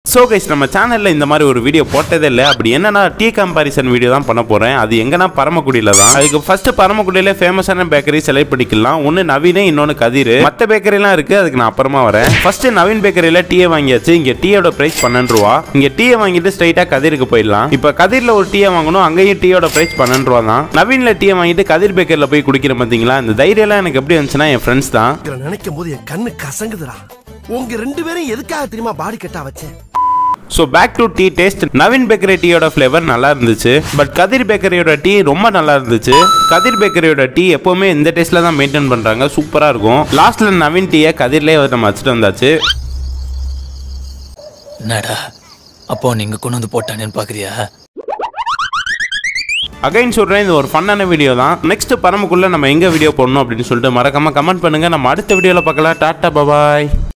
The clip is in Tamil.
ஸோ கைஸ் நம்ம சேனலில் இந்த மாதிரி ஒரு வீடியோ போட்டதே இல்லை அப்படி என்னன்னா டீ கம்பாரிசன் வீடியோ தான் பண்ண போகிறேன் அது எங்கன்னா பரமக்குடியில் தான் அதுக்கு ஃபர்ஸ்ட் பரமக்குடியில் ஃபேமஸான பேக்கரி செலக்ட் பண்ணிக்கலாம் ஒன்று நவீன இன்னொன்று கதிர் மற்ற பேக்கரிலாம் இருக்குது அதுக்கு நான் அப்புறமா வரேன் ஃபர்ஸ்ட் நவீன் பேக்கரியில் டீயை வாங்கியாச்சு இங்கே டீயோட ப்ரைஸ் பன்னெண்டு ரூபா இங்கே டீயை வாங்கிட்டு ஸ்ட்ரைட்டாக கதிருக்கு போயிடலாம் இப்போ கதிரில் ஒரு டீயை வாங்கணும் அங்கேயும் டீயோட ப்ரைஸ் பன்னெண்டு ரூபா தான் நவீனில் டீயை வாங்கிட்டு கதிர் பேக்கரியில் போய் குடிக்கிறேன் பார்த்தீங்களா இந்த தைரியம்லாம் எனக்கு எப்படி வந்துச்சுன்னா என் ஃப்ரெண்ட்ஸ் தான் இதை நினைக்கும் போது என் கண்ணு கசங்குதுடா உங்க ரெண்டு பேரும் எதுக்காக தெரியுமா பாடி கட்டா வச்சேன் so back to tea taste Naveen bakery டீயோட ஃப்ளேவர் நல்லா இருந்துச்சு பட் கதிர் பேக்கரியோட டீ ரொம்ப நல்லா இருந்துச்சு கதிர் பேக்கரியோட டீ எப்போவுமே இந்த டேஸ்ட்டில் தான் மெயின்டைன் பண்ணுறாங்க சூப்பராக இருக்கும் லாஸ்ட்டில் நவீன் டீயை கதிர்லேயே நம்ம வச்சுட்டு வந்தாச்சு என்னடா அப்போ நீங்க கொண்டு வந்து போட்டானேன்னு பாக்குறியா அகைன் சொல்கிறேன் இது ஒரு ஃபன்னான வீடியோ தான் நெக்ஸ்ட் பரமுக்குள்ளே நம்ம எங்கே வீடியோ போடணும் அப்படின்னு சொல்லிட்டு மறக்காம கமெண்ட் பண்ணுங்கள் நம்ம அடுத்த வீடியோவில் பார்க்கலாம் டாட்டா பபாய்